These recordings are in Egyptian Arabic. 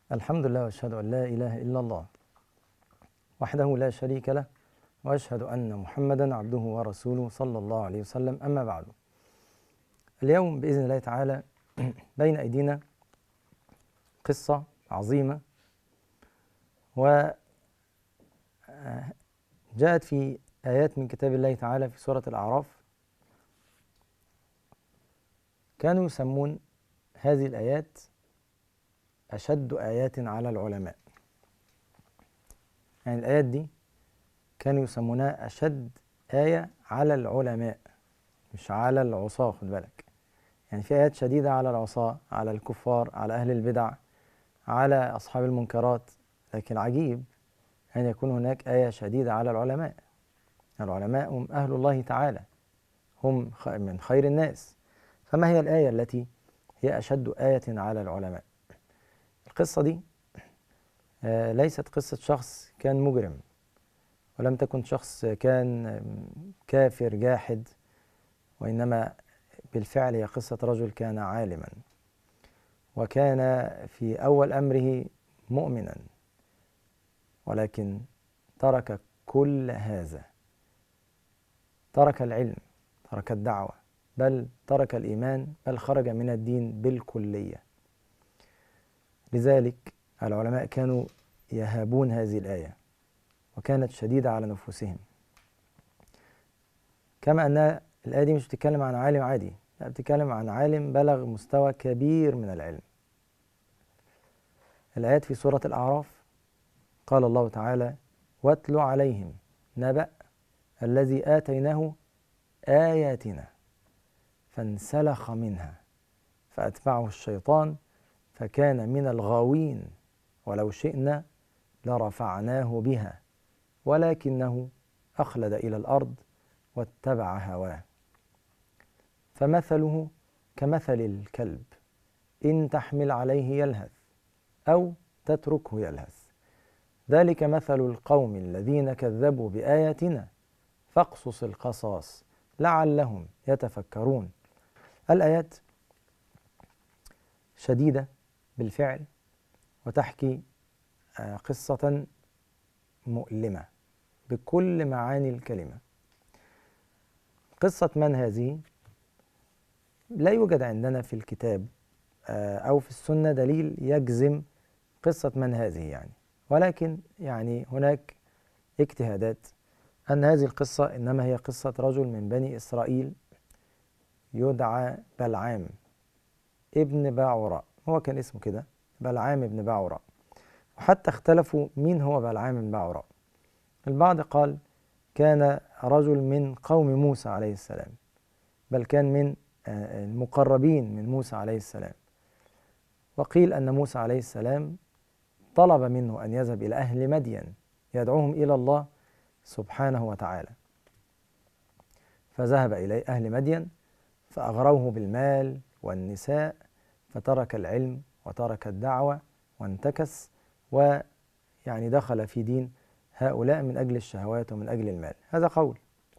الحمد لله واشهد ان لا اله الا الله وحده لا شريك له واشهد ان محمدا عبده ورسوله صلى الله عليه وسلم اما بعد اليوم باذن الله تعالى بين ايدينا قصه عظيمه و جاءت في ايات من كتاب الله تعالى في سوره الاعراف كانوا يسمون هذه الايات أشد آيات على العلماء يعني الآيات دي كانوا يسمونها أشد آية على العلماء مش على العصاة خد بالك يعني في آيات شديدة على العصاة على الكفار على أهل البدع على أصحاب المنكرات لكن عجيب أن يكون هناك آية شديدة على العلماء العلماء هم أهل الله تعالى هم من خير الناس فما هي الآية التي هي أشد آية على العلماء القصة دي آه ليست قصة شخص كان مجرم ولم تكن شخص كان كافر جاحد وإنما بالفعل هي قصة رجل كان عالما وكان في أول أمره مؤمنا ولكن ترك كل هذا ترك العلم ترك الدعوة بل ترك الإيمان بل خرج من الدين بالكلية لذلك العلماء كانوا يهابون هذه الآية وكانت شديدة على نفوسهم كما أن الآية دي مش بتتكلم عن عالم عادي لا بتتكلم عن عالم بلغ مستوى كبير من العلم الآيات في سورة الأعراف قال الله تعالى واتل عليهم نبأ الذي آتيناه آياتنا فانسلخ منها فأتبعه الشيطان فكان من الغاوين ولو شئنا لرفعناه بها ولكنه اخلد الى الارض واتبع هواه فمثله كمثل الكلب ان تحمل عليه يلهث او تتركه يلهث ذلك مثل القوم الذين كذبوا باياتنا فاقصص القصاص لعلهم يتفكرون الايات شديده بالفعل وتحكي قصة مؤلمة بكل معاني الكلمة قصة من هذه لا يوجد عندنا في الكتاب أو في السنة دليل يجزم قصة من هذه يعني ولكن يعني هناك اجتهادات أن هذه القصة إنما هي قصة رجل من بني إسرائيل يدعى بلعام ابن باعوراء هو كان اسمه كده بلعام بن باعوراء وحتى اختلفوا مين هو بلعام بن باعوراء البعض قال كان رجل من قوم موسى عليه السلام بل كان من المقربين من موسى عليه السلام وقيل أن موسى عليه السلام طلب منه أن يذهب إلى أهل مدين يدعوهم إلى الله سبحانه وتعالى فذهب إلى أهل مدين فأغروه بالمال والنساء فترك العلم وترك الدعوة وانتكس ويعني دخل في دين هؤلاء من أجل الشهوات ومن أجل المال هذا قول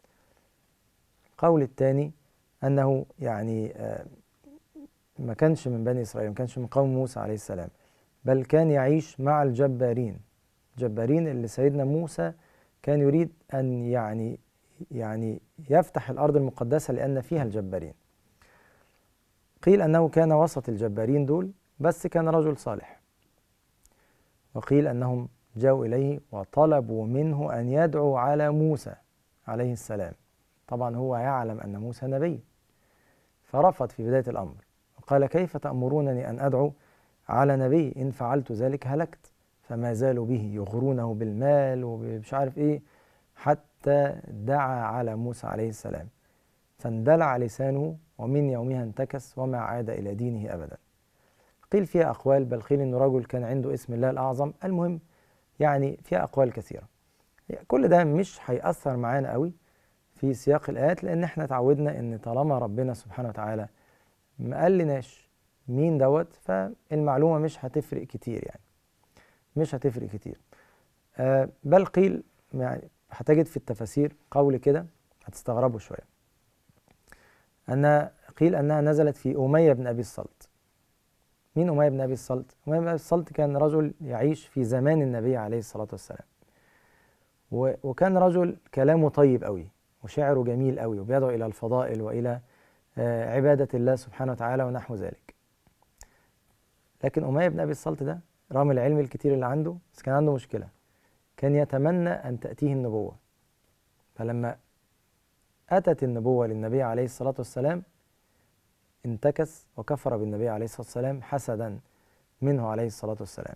القول الثاني أنه يعني ما كانش من بني إسرائيل ما كانش من قوم موسى عليه السلام بل كان يعيش مع الجبارين الجبارين اللي سيدنا موسى كان يريد أن يعني يعني يفتح الأرض المقدسة لأن فيها الجبارين قيل أنه كان وسط الجبارين دول بس كان رجل صالح وقيل أنهم جاءوا إليه وطلبوا منه أن يدعو على موسى عليه السلام طبعا هو يعلم أن موسى نبي فرفض في بداية الأمر وقال كيف تأمرونني أن أدعو على نبي إن فعلت ذلك هلكت فما زالوا به يغرونه بالمال ومش عارف إيه حتى دعا على موسى عليه السلام فاندلع لسانه ومن يومها انتكس وما عاد إلى دينه أبدا قيل فيها أقوال بل قيل أنه رجل كان عنده اسم الله الأعظم المهم يعني فيها أقوال كثيرة كل ده مش هيأثر معانا قوي في سياق الآيات لأن احنا تعودنا أن طالما ربنا سبحانه وتعالى ما قالناش مين دوت فالمعلومة مش هتفرق كتير يعني مش هتفرق كتير آه بل قيل يعني هتجد في التفاسير قول كده هتستغربوا شوية أن قيل أنها نزلت في أمية بن أبي الصلت مين أمية بن أبي الصلت؟ أمية بن أبي الصلت كان رجل يعيش في زمان النبي عليه الصلاة والسلام وكان رجل كلامه طيب قوي وشعره جميل قوي وبيدعو إلى الفضائل وإلى آه، عبادة الله سبحانه وتعالى ونحو ذلك لكن أمية بن أبي الصلت ده رغم العلم الكتير اللي عنده بس كان عنده مشكلة كان يتمنى أن تأتيه النبوة فلما أتت النبوة للنبي عليه الصلاة والسلام انتكس وكفر بالنبي عليه الصلاة والسلام حسدا منه عليه الصلاة والسلام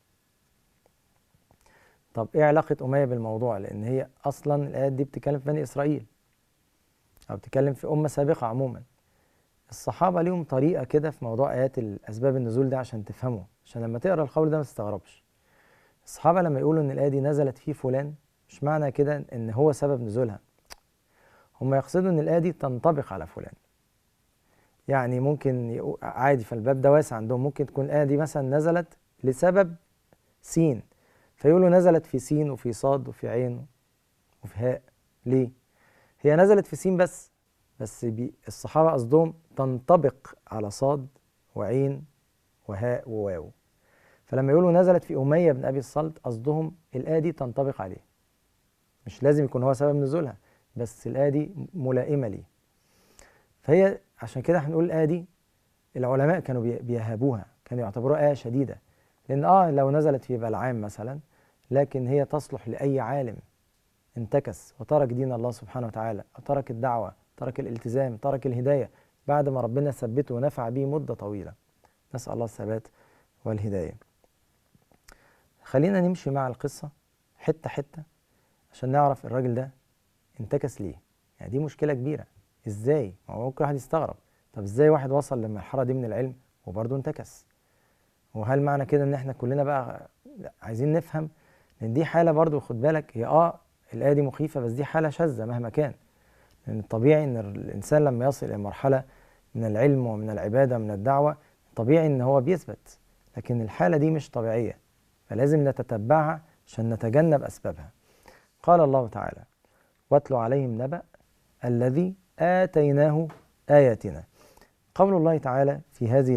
طب ايه علاقة أمية بالموضوع لأن هي أصلا الآيات دي بتتكلم في بني إسرائيل أو بتتكلم في أمة سابقة عموما الصحابة ليهم طريقة كده في موضوع آيات الأسباب النزول ده عشان تفهمه عشان لما تقرأ القول ده ما تستغربش الصحابة لما يقولوا إن الآية دي نزلت في فلان مش معنى كده إن هو سبب نزولها هم يقصدوا إن الآية دي تنطبق على فلان يعني ممكن عادي فالباب ده واسع عندهم ممكن تكون الآية دي مثلا نزلت لسبب سين فيقولوا نزلت في سين وفي صاد وفي عين وفي هاء ليه؟ هي نزلت في سين بس بس بي الصحابة قصدهم تنطبق على صاد وعين وهاء وواو فلما يقولوا نزلت في أمية بن أبي الصلت قصدهم الآية دي تنطبق عليه مش لازم يكون هو سبب نزولها بس الآية دي ملائمة ليه فهي عشان كده هنقول الآية دي العلماء كانوا بيهابوها كانوا يعتبروها آية شديدة لأن آه لو نزلت في بلعام مثلا لكن هي تصلح لأي عالم انتكس وترك دين الله سبحانه وتعالى وترك الدعوة ترك الالتزام ترك الهداية بعد ما ربنا ثبته ونفع به مدة طويلة نسأل الله الثبات والهداية خلينا نمشي مع القصة حتة حتة عشان نعرف الراجل ده انتكس ليه يعني دي مشكلة كبيرة ازاي هو ممكن واحد يستغرب طب ازاي واحد وصل للمرحلة دي من العلم وبرضه انتكس وهل معنى كده ان احنا كلنا بقى عايزين نفهم لان دي حالة برضه خد بالك هي اه الآية دي مخيفة بس دي حالة شاذة مهما كان لأن الطبيعي إن الإنسان لما يصل إلى مرحلة من العلم ومن العبادة ومن الدعوة طبيعي إن هو بيثبت لكن الحالة دي مش طبيعية فلازم نتتبعها عشان نتجنب أسبابها قال الله تعالى واتلو عليهم نبأ الذي آتيناه آياتنا قول الله تعالى في هذه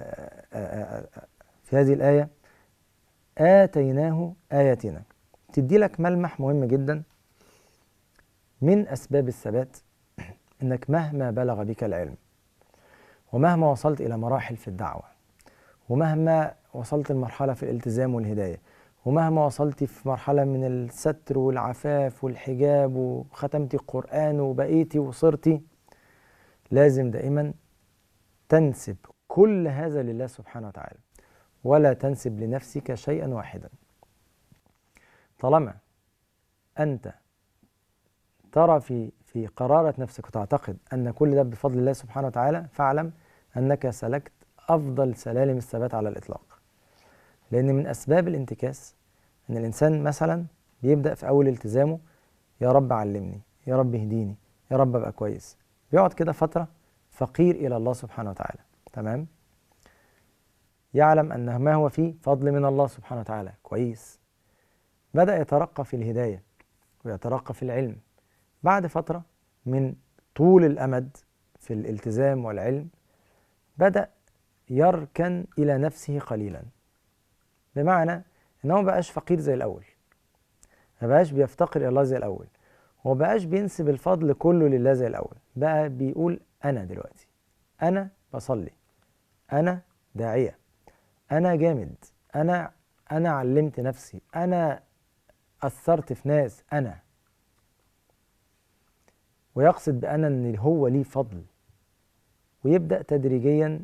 في هذه الآية آتيناه آياتنا تدي لك ملمح مهم جدا من أسباب الثبات إنك مهما بلغ بك العلم ومهما وصلت إلى مراحل في الدعوة ومهما وصلت لمرحلة في الالتزام والهداية ومهما وصلت في مرحلة من الستر والعفاف والحجاب وختمتي القرآن وبقيتي وصرتي لازم دائما تنسب كل هذا لله سبحانه وتعالى ولا تنسب لنفسك شيئا واحدا طالما أنت ترى في في قرارة نفسك وتعتقد أن كل ده بفضل الله سبحانه وتعالى فاعلم أنك سلكت أفضل سلالم الثبات على الإطلاق لأن من أسباب الانتكاس أن الإنسان مثلا بيبدأ في أول التزامه يا رب علمني يا رب اهديني يا رب أبقى كويس بيقعد كده فترة فقير إلى الله سبحانه وتعالى تمام يعلم أن ما هو فيه فضل من الله سبحانه وتعالى كويس بدأ يترقى في الهداية ويترقى في العلم بعد فترة من طول الأمد في الالتزام والعلم بدأ يركن إلى نفسه قليلا بمعنى إنه ما بقاش فقير زي الأول ما بقاش بيفتقر إلى الله زي الأول وما بقاش بينسب الفضل كله لله زي الأول بقى بيقول أنا دلوقتي أنا بصلي أنا داعية أنا جامد أنا أنا علمت نفسي أنا أثرت في ناس أنا ويقصد بأنا أن هو ليه فضل ويبدأ تدريجيا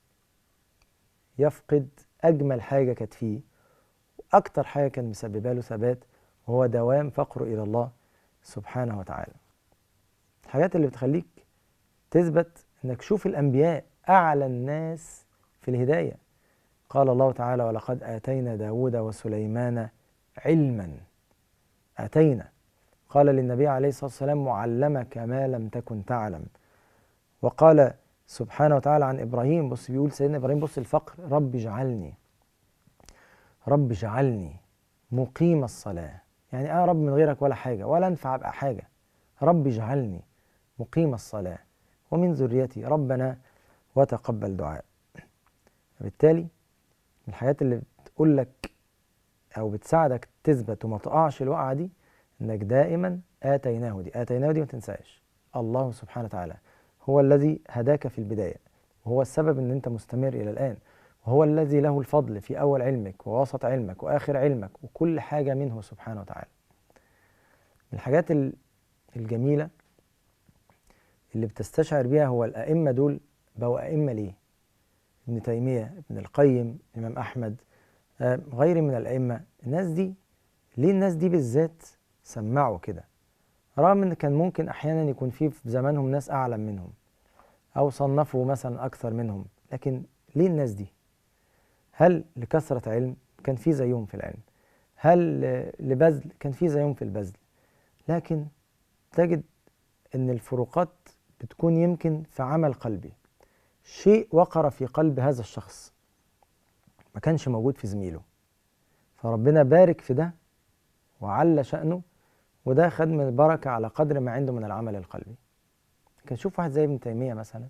يفقد أجمل حاجة كانت فيه وأكتر حاجة كان مسببة له ثبات وهو دوام فقره إلى الله سبحانه وتعالى الحاجات اللي بتخليك تثبت انك شوف الانبياء اعلى الناس في الهدايه قال الله تعالى ولقد اتينا داود وسليمان علما اتينا قال للنبي عليه الصلاه والسلام معلمك ما لم تكن تعلم وقال سبحانه وتعالى عن ابراهيم بص بيقول سيدنا ابراهيم بص الفقر رب اجعلني رب اجعلني مقيم الصلاه يعني اه رب من غيرك ولا حاجه ولا انفع ابقى حاجه رب اجعلني مقيم الصلاه ومن ذريتي ربنا وتقبل دعاء بالتالي من الحاجات اللي بتقول لك او بتساعدك تثبت وما تقعش الوقعه دي انك دائما اتيناه دي اتيناه دي ما تنساش الله سبحانه وتعالى هو الذي هداك في البدايه وهو السبب ان انت مستمر الى الان وهو الذي له الفضل في اول علمك ووسط علمك واخر علمك وكل حاجه منه سبحانه وتعالى من الحاجات الجميله اللي بتستشعر بيها هو الائمه دول بقوا ائمه ليه ابن تيميه ابن القيم الامام احمد آه، غير من الائمه الناس دي ليه الناس دي بالذات سمعوا كده رغم ان كان ممكن احيانا يكون في في زمانهم ناس اعلم منهم او صنفوا مثلا اكثر منهم لكن ليه الناس دي هل لكثرة علم كان في زيهم في العلم هل لبذل كان في زيهم في البذل لكن تجد ان الفروقات بتكون يمكن في عمل قلبي شيء وقر في قلب هذا الشخص ما كانش موجود في زميله فربنا بارك في ده وعلى شأنه وده خد من البركة على قدر ما عنده من العمل القلبي كان شوف واحد زي ابن تيمية مثلا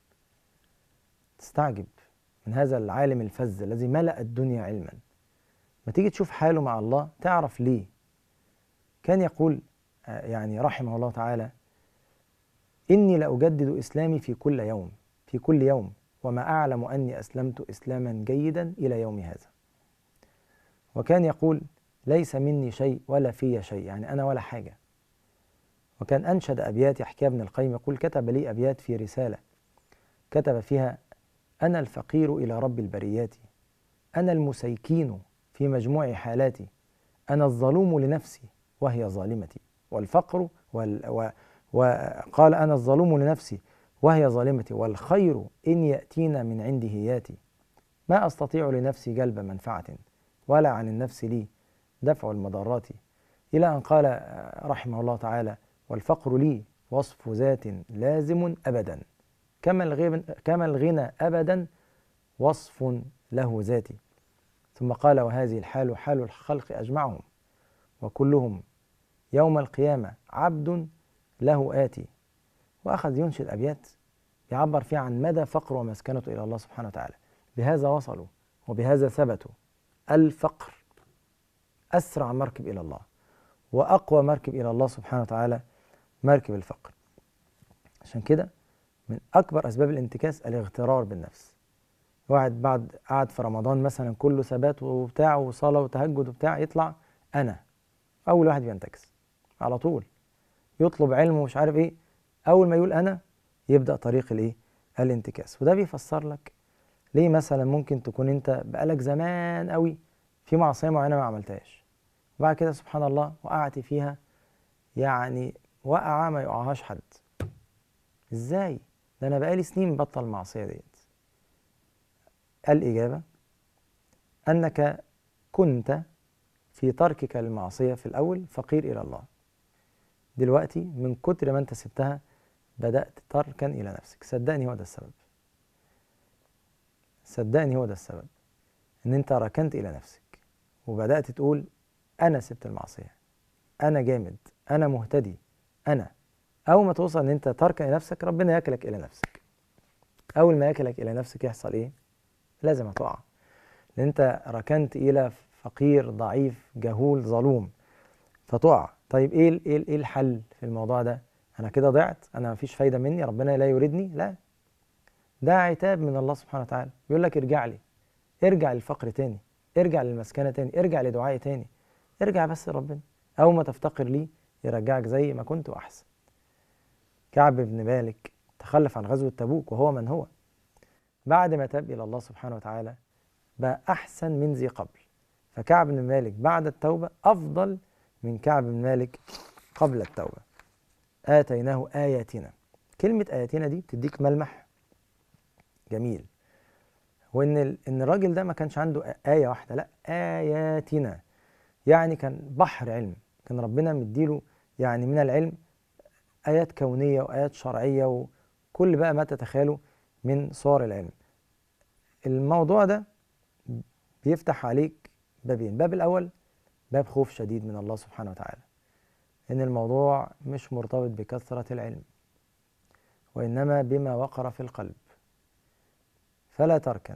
تستعجب من هذا العالم الفذ الذي ملأ الدنيا علما ما تيجي تشوف حاله مع الله تعرف ليه كان يقول آه، يعني رحمه الله تعالى إني لأجدد إسلامي في كل يوم في كل يوم وما أعلم أني أسلمت إسلاما جيدا إلى يوم هذا وكان يقول ليس مني شيء ولا في شيء يعني أنا ولا حاجة وكان أنشد أبيات يحكيها ابن القيم يقول كتب لي أبيات في رسالة كتب فيها أنا الفقير إلى رب البريات أنا المسيكين في مجموع حالاتي أنا الظلوم لنفسي وهي ظالمتي والفقر وال و وقال أنا الظلوم لنفسي وهي ظالمتي والخير إن يأتينا من عنده ياتي ما أستطيع لنفسي جلب منفعة ولا عن النفس لي دفع المضرات إلى أن قال رحمه الله تعالى والفقر لي وصف ذات لازم أبدا كما الغنى, كما الغنى أبدا وصف له ذاتي ثم قال وهذه الحال حال الخلق أجمعهم وكلهم يوم القيامة عبد له آتي وأخذ ينشد أبيات يعبر فيها عن مدى فقر ومسكنته إلى الله سبحانه وتعالى بهذا وصلوا وبهذا ثبتوا الفقر أسرع مركب إلى الله وأقوى مركب إلى الله سبحانه وتعالى مركب الفقر عشان كده من أكبر أسباب الانتكاس الاغترار بالنفس واحد بعد قعد في رمضان مثلا كله ثبات وبتاع وصلاة وتهجد وبتاع يطلع أنا أول واحد بينتكس على طول يطلب علم ومش عارف إيه أول ما يقول أنا يبدأ طريق الإيه الانتكاس وده بيفسر لك ليه مثلا ممكن تكون أنت بقالك زمان قوي في معصية معينة ما عملتهاش وبعد كده سبحان الله وقعت فيها يعني وقعة ما يقعهاش حد ازاي ده انا بقالي سنين بطل المعصيه ديت الاجابه انك كنت في تركك للمعصيه في الاول فقير الى الله دلوقتي من كتر ما انت سبتها بدات تركا الى نفسك صدقني هو ده السبب صدقني هو ده السبب ان انت ركنت الى نفسك وبدات تقول انا سبت المعصيه انا جامد انا مهتدي انا اول ما توصل ان انت تركن الى نفسك ربنا ياكلك الى نفسك اول ما ياكلك الى نفسك يحصل ايه لازم هتقع لان انت ركنت الى فقير ضعيف جهول ظلوم فتقع طيب ايه ايه ايه الحل في الموضوع ده انا كده ضعت انا مفيش فايده مني ربنا لا يريدني لا ده عتاب من الله سبحانه وتعالى بيقول لك ارجع لي ارجع للفقر تاني ارجع للمسكنه تاني ارجع لدعائي تاني ارجع بس لربنا اول ما تفتقر ليه يرجعك زي ما كنت واحسن كعب بن مالك تخلف عن غزوة تبوك وهو من هو بعد ما تاب إلى الله سبحانه وتعالى بقى أحسن من ذي قبل فكعب بن مالك بعد التوبة أفضل من كعب بن مالك قبل التوبة آتيناه آياتنا كلمة آياتنا دي بتديك ملمح جميل هو إن إن الراجل ده ما كانش عنده آية واحدة لا آياتنا يعني كان بحر علم كان ربنا مديله يعني من العلم آيات كونية وآيات شرعية وكل بقى ما تتخيله من صور العلم الموضوع ده بيفتح عليك بابين باب الأول باب خوف شديد من الله سبحانه وتعالى إن الموضوع مش مرتبط بكثرة العلم وإنما بما وقر في القلب فلا تركن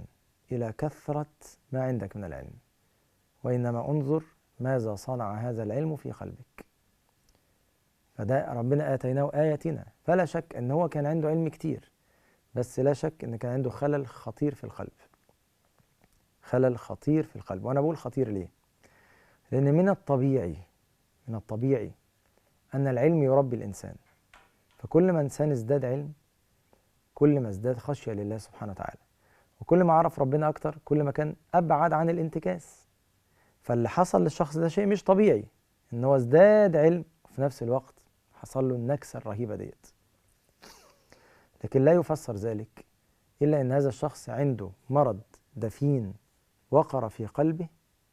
إلى كثرة ما عندك من العلم وإنما انظر ماذا صنع هذا العلم في قلبك فده ربنا آتيناه آياتنا فلا شك أن هو كان عنده علم كتير بس لا شك أن كان عنده خلل خطير في القلب خلل خطير في القلب وأنا بقول خطير ليه لأن من الطبيعي من الطبيعي أن العلم يربي الإنسان فكل ما إنسان ازداد علم كل ما ازداد خشية لله سبحانه وتعالى وكل ما عرف ربنا أكتر كل ما كان أبعد عن الانتكاس فاللي حصل للشخص ده شيء مش طبيعي إن هو ازداد علم وفي نفس الوقت حصل له النكسة الرهيبة ديت لكن لا يفسر ذلك إلا أن هذا الشخص عنده مرض دفين وقر في قلبه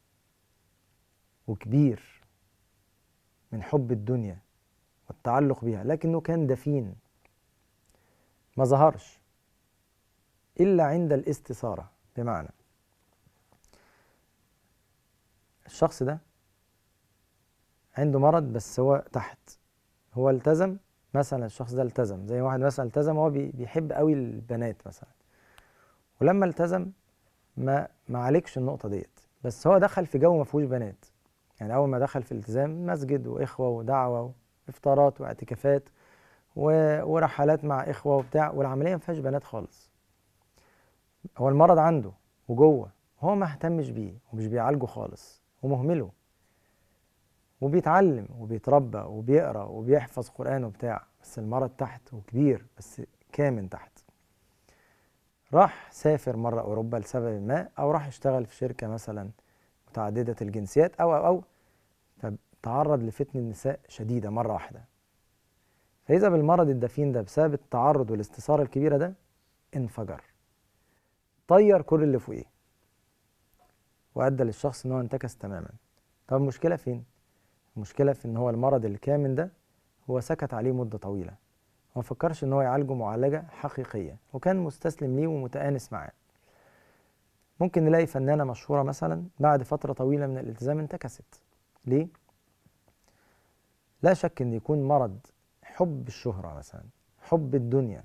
وكبير من حب الدنيا والتعلق بها لكنه كان دفين ما ظهرش إلا عند الاستثارة بمعنى الشخص ده عنده مرض بس هو تحت هو التزم مثلا الشخص ده التزم زي واحد مثلا التزم هو بيحب قوي البنات مثلا ولما التزم ما ما عالجش النقطة ديت بس هو دخل في جو ما فيهوش بنات يعني أول ما دخل في الالتزام مسجد وإخوة ودعوة وإفطارات واعتكافات ورحلات مع إخوة وبتاع والعملية ما فيهاش بنات خالص هو المرض عنده وجوه هو ما اهتمش بيه ومش بيعالجه خالص ومهمله وبيتعلم وبيتربى وبيقرا وبيحفظ قرآن وبتاع بس المرض تحت وكبير بس كامن تحت راح سافر مرة أوروبا لسبب ما أو راح اشتغل في شركة مثلا متعددة الجنسيات أو أو أو فتعرض لفتنة النساء شديدة مرة واحدة فإذا بالمرض الدفين ده بسبب التعرض والاستثارة الكبيرة ده انفجر طير كل اللي فوقيه وأدى للشخص إن هو انتكس تماما طب المشكلة فين؟ المشكلة في إن هو المرض الكامن ده هو سكت عليه مدة طويلة وما فكرش إن هو يعالجه معالجة حقيقية وكان مستسلم ليه ومتآنس معاه ممكن نلاقي فنانة مشهورة مثلا بعد فترة طويلة من الالتزام انتكست ليه؟ لا شك إن يكون مرض حب الشهرة مثلا حب الدنيا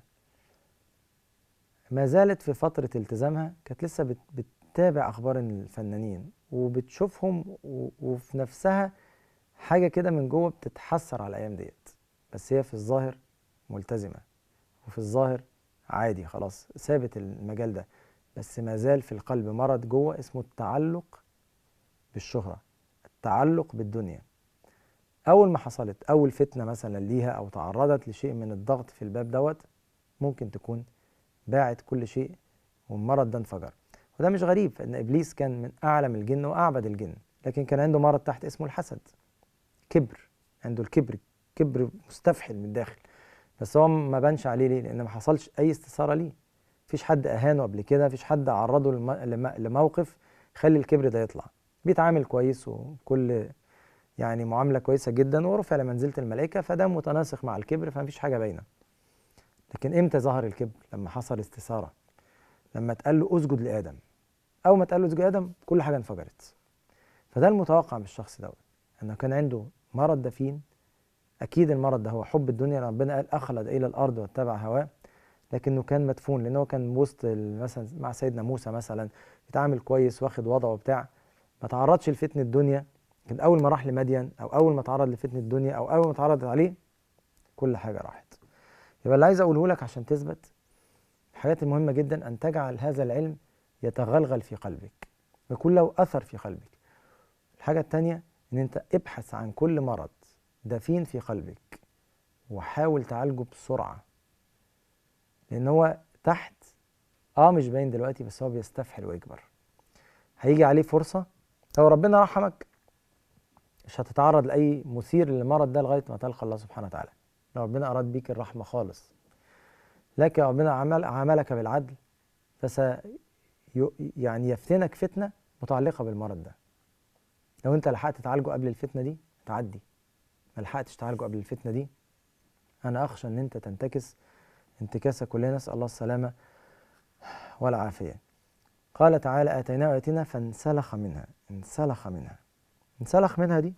ما زالت في فترة التزامها كانت لسه بتتابع أخبار الفنانين وبتشوفهم وفي نفسها حاجة كده من جوه بتتحسر على الأيام ديت بس هي في الظاهر ملتزمة وفي الظاهر عادي خلاص سابت المجال ده بس ما زال في القلب مرض جوه اسمه التعلق بالشهرة التعلق بالدنيا أول ما حصلت أول فتنة مثلا ليها أو تعرضت لشيء من الضغط في الباب دوت ممكن تكون باعت كل شيء والمرض ده انفجر وده مش غريب فإن إبليس كان من أعلم الجن وأعبد الجن لكن كان عنده مرض تحت اسمه الحسد كبر عنده الكبر كبر مستفحل من الداخل بس هو ما بانش عليه ليه لان ما حصلش اي استثاره ليه مفيش حد اهانه قبل كده مفيش حد عرضه لموقف خلي الكبر ده يطلع بيتعامل كويس وكل يعني معامله كويسه جدا ورفع لمنزله الملائكه فده متناسق مع الكبر فمفيش حاجه باينه لكن امتى ظهر الكبر لما حصل استثاره لما اتقال له اسجد لادم اول ما اتقال له اسجد لادم كل حاجه انفجرت فده المتوقع من الشخص دوت انه كان عنده مرض دفين اكيد المرض ده هو حب الدنيا ربنا قال اخلد الى الارض واتبع هواه لكنه كان مدفون لانه كان وسط مثلا مع سيدنا موسى مثلا بيتعامل كويس واخد وضعه وبتاع ما تعرضش لفتنه الدنيا لكن اول ما راح لمدين او اول ما تعرض لفتنه الدنيا او اول ما اتعرضت عليه كل حاجه راحت يبقى اللي عايز اقوله لك عشان تثبت الحاجات المهمه جدا ان تجعل هذا العلم يتغلغل في قلبك ويكون له اثر في قلبك الحاجه الثانيه ان انت ابحث عن كل مرض دفين في قلبك وحاول تعالجه بسرعه لان هو تحت اه مش باين دلوقتي بس هو بيستفحل ويكبر هيجي عليه فرصه لو ربنا رحمك مش هتتعرض لاي مثير للمرض ده لغايه ما تلقى الله سبحانه وتعالى لو ربنا اراد بيك الرحمه خالص لكن ربنا عمل عملك بالعدل فس يعني يفتنك فتنه متعلقه بالمرض ده لو انت لحقت تعالجه قبل الفتنه دي تعدي ما لحقتش تعالجه قبل الفتنه دي انا اخشى ان انت تنتكس انتكاسه كلنا نسال الله السلامه والعافيه قال تعالى اتيناه اياتنا فانسلخ منها انسلخ منها انسلخ منها دي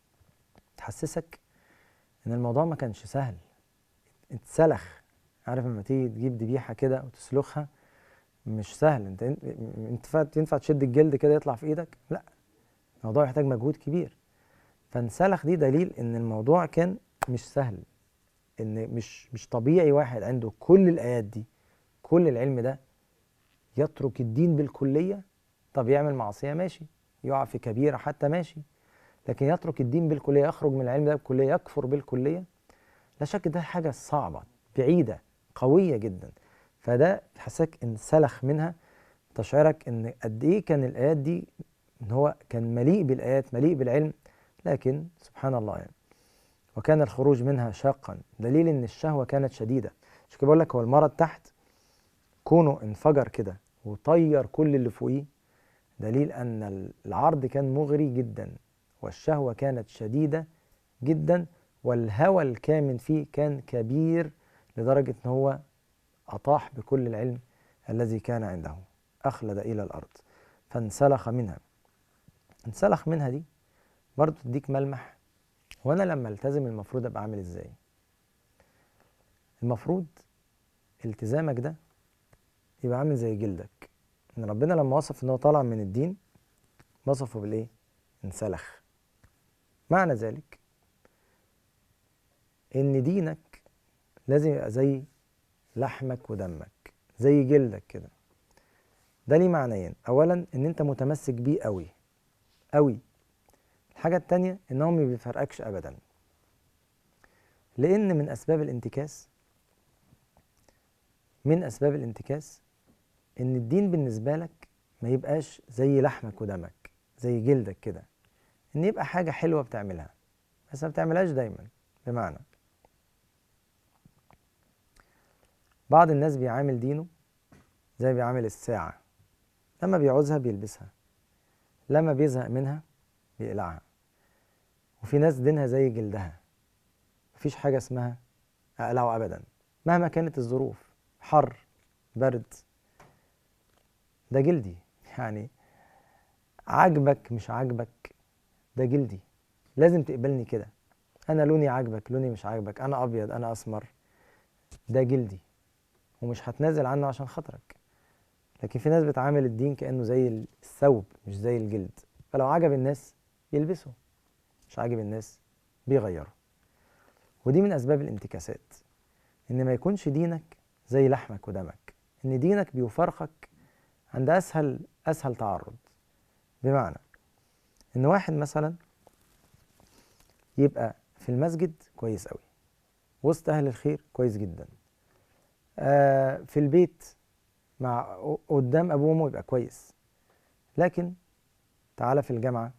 تحسسك ان الموضوع ما كانش سهل اتسلخ عارف لما تيجي تجيب ذبيحه كده وتسلخها مش سهل انت انت ينفع تشد الجلد كده يطلع في ايدك لا الموضوع يحتاج مجهود كبير فانسلخ دي دليل ان الموضوع كان مش سهل ان مش مش طبيعي واحد عنده كل الايات دي كل العلم ده يترك الدين بالكليه طب يعمل معصيه ماشي يقع في كبيره حتى ماشي لكن يترك الدين بالكليه يخرج من العلم ده بالكليه يكفر بالكليه لا شك ده حاجه صعبه بعيده قويه جدا فده تحسك انسلخ منها تشعرك ان قد ايه كان الايات دي ان هو كان مليء بالايات مليء بالعلم لكن سبحان الله يعني وكان الخروج منها شاقا دليل ان الشهوه كانت شديده عشان كده بقول لك هو المرض تحت كونه انفجر كده وطير كل اللي فوقيه دليل ان العرض كان مغري جدا والشهوه كانت شديده جدا والهوى الكامن فيه كان كبير لدرجه ان هو اطاح بكل العلم الذي كان عنده اخلد الى الارض فانسلخ منها انسلخ منها دي برضه تديك ملمح وانا لما التزم المفروض ابقى عامل ازاي المفروض التزامك ده يبقى عامل زي جلدك ان ربنا لما وصف ان هو طالع من الدين وصفه بالايه انسلخ معنى ذلك ان دينك لازم يبقى زي لحمك ودمك زي جلدك كده ده ليه معنيين اولا ان انت متمسك بيه قوي قوي الحاجة التانية ان هو ما بيفرقكش ابدا لان من اسباب الانتكاس من اسباب الانتكاس ان الدين بالنسبة لك ما يبقاش زي لحمك ودمك زي جلدك كده ان يبقى حاجة حلوة بتعملها بس ما بتعملهاش دايما بمعنى بعض الناس بيعامل دينه زي بيعامل الساعة لما بيعوزها بيلبسها لما بيزهق منها بيقلعها وفي ناس دينها زي جلدها مفيش حاجة اسمها أقلعه أبدا مهما كانت الظروف حر برد ده جلدي يعني عاجبك مش عاجبك ده جلدي لازم تقبلني كده انا لوني عاجبك لوني مش عاجبك انا ابيض انا اسمر ده جلدي ومش هتنازل عنه عشان خاطرك لكن في ناس بتعامل الدين كانه زي الثوب مش زي الجلد فلو عجب الناس يلبسه مش عاجب الناس بيغيره ودي من اسباب الانتكاسات ان ما يكونش دينك زي لحمك ودمك ان دينك بيفرقك عند اسهل اسهل تعرض بمعنى ان واحد مثلا يبقى في المسجد كويس قوي وسط اهل الخير كويس جدا آه في البيت مع قدام ابوه وامه يبقى كويس لكن تعالى في الجامعه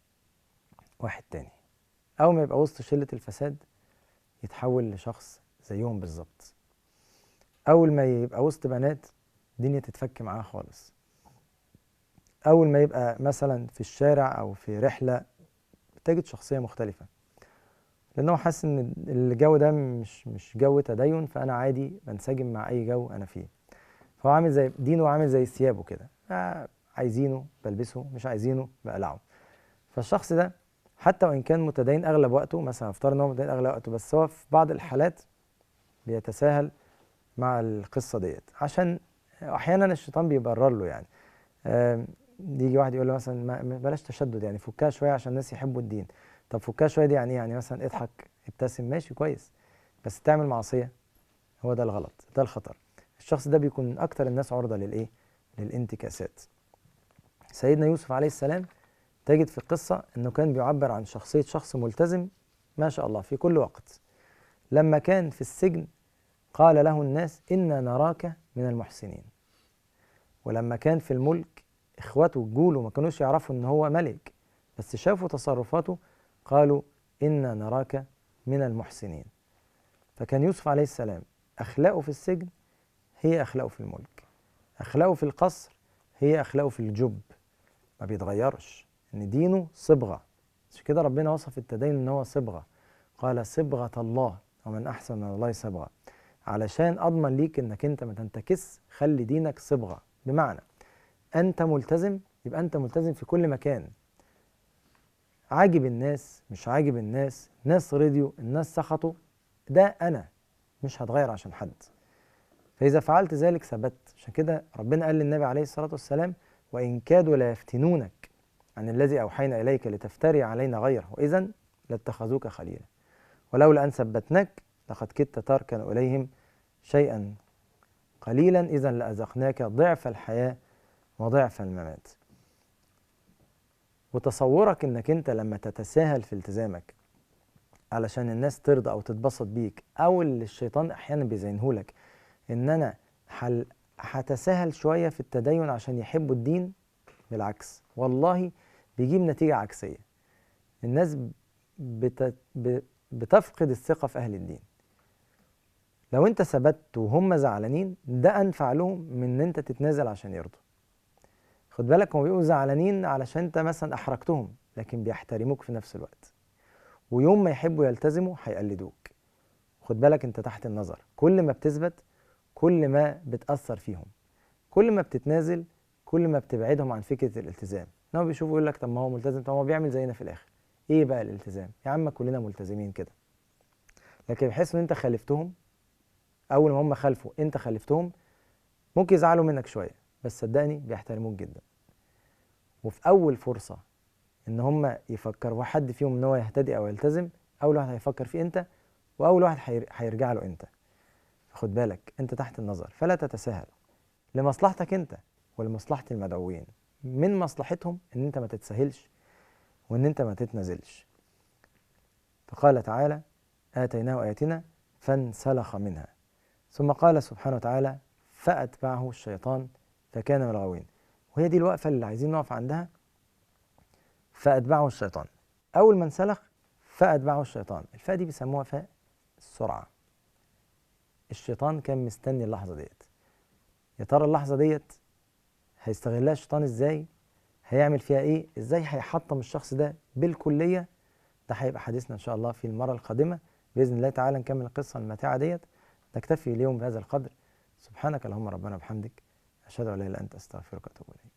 واحد تاني اول ما يبقى وسط شله الفساد يتحول لشخص زيهم بالظبط اول ما يبقى وسط بنات الدنيا تتفك معاه خالص اول ما يبقى مثلا في الشارع او في رحله تجد شخصيه مختلفه لانه حاسس ان الجو ده مش مش جو تدين فانا عادي بنسجم مع اي جو انا فيه فهو عامل زي دينه عامل زي ثيابه كده آه عايزينه بلبسه مش عايزينه بقلعه فالشخص ده حتى وان كان متدين اغلب وقته مثلا افترض ان هو متدين اغلب وقته بس هو في بعض الحالات بيتساهل مع القصه ديت عشان احيانا الشيطان بيبرر له يعني يجي واحد يقول له مثلا بلاش تشدد يعني فكها شويه عشان الناس يحبوا الدين طب فكها شويه دي يعني يعني مثلا اضحك ابتسم ماشي كويس بس تعمل معصيه هو ده الغلط ده الخطر الشخص ده بيكون من اكتر الناس عرضه للايه للانتكاسات سيدنا يوسف عليه السلام تجد في القصة أنه كان بيعبر عن شخصية شخص ملتزم ما شاء الله في كل وقت لما كان في السجن قال له الناس إنا نراك من المحسنين ولما كان في الملك إخوته جوله ما كانوش يعرفوا أن هو ملك بس شافوا تصرفاته قالوا إنا نراك من المحسنين فكان يوسف عليه السلام أخلاقه في السجن هي أخلاقه في الملك أخلاقه في القصر هي أخلاقه في الجب ما بيتغيرش ان دينه صبغه عشان كده ربنا وصف التدين ان هو صبغه قال صبغه الله ومن احسن من الله صبغه علشان اضمن ليك انك انت ما تنتكس خلي دينك صبغه بمعنى انت ملتزم يبقى انت ملتزم في كل مكان عاجب الناس مش عاجب الناس ناس رضيوا الناس سخطوا ده انا مش هتغير عشان حد فإذا فعلت ذلك ثبت عشان كده ربنا قال للنبي عليه الصلاة والسلام وإن كادوا ليفتنونك عن الذي أوحينا إليك لتفتري علينا غيره وإذا لاتخذوك خليلا ولولا أن ثبتناك لقد كدت تركن إليهم شيئا قليلا إذا لأذقناك ضعف الحياة وضعف الممات وتصورك انك انت لما تتساهل في التزامك علشان الناس ترضى او تتبسط بيك او اللي الشيطان احيانا بيزينهولك ان انا حل هتساهل شويه في التدين عشان يحبوا الدين بالعكس والله بيجيب نتيجه عكسيه الناس بت... بتفقد الثقه في اهل الدين لو انت ثبت وهم زعلانين ده انفع لهم من ان انت تتنازل عشان يرضوا خد بالك هم بيبقوا زعلانين علشان انت مثلا احرجتهم لكن بيحترموك في نفس الوقت ويوم ما يحبوا يلتزموا هيقلدوك خد بالك انت تحت النظر كل ما بتثبت كل ما بتأثر فيهم كل ما بتتنازل كل ما بتبعدهم عن فكرة الالتزام هو بيشوفوا يقول لك طب ما هو ملتزم طب ما هو بيعمل زينا في الآخر ايه بقى الالتزام يا عم كلنا ملتزمين كده لكن بحيث ان انت خالفتهم اول ما هم خالفوا انت خالفتهم ممكن يزعلوا منك شويه بس صدقني بيحترموك جدا وفي اول فرصه ان هم يفكروا حد فيهم ان هو يهتدي او يلتزم اول واحد هيفكر فيه انت واول واحد هيرجع له انت خد بالك انت تحت النظر فلا تتساهل لمصلحتك انت ولمصلحه المدعوين من مصلحتهم ان انت ما تتساهلش وان انت ما تتنازلش فقال تعالى اتيناه اياتنا فانسلخ منها ثم قال سبحانه وتعالى فاتبعه الشيطان فكان من الغاوين وهي دي الوقفه اللي عايزين نقف عندها فاتبعه الشيطان اول ما انسلخ فاتبعه الشيطان الفاء دي بيسموها فاء السرعه الشيطان كان مستني اللحظه ديت يا ترى اللحظه ديت هيستغلها الشيطان ازاي هيعمل فيها ايه ازاي هيحطم الشخص ده بالكليه ده هيبقى حديثنا ان شاء الله في المره القادمه باذن الله تعالى نكمل القصه الماتعه ديت نكتفي اليوم بهذا القدر سبحانك اللهم ربنا وبحمدك اشهد ان لا اله الا انت استغفرك واتوب اليك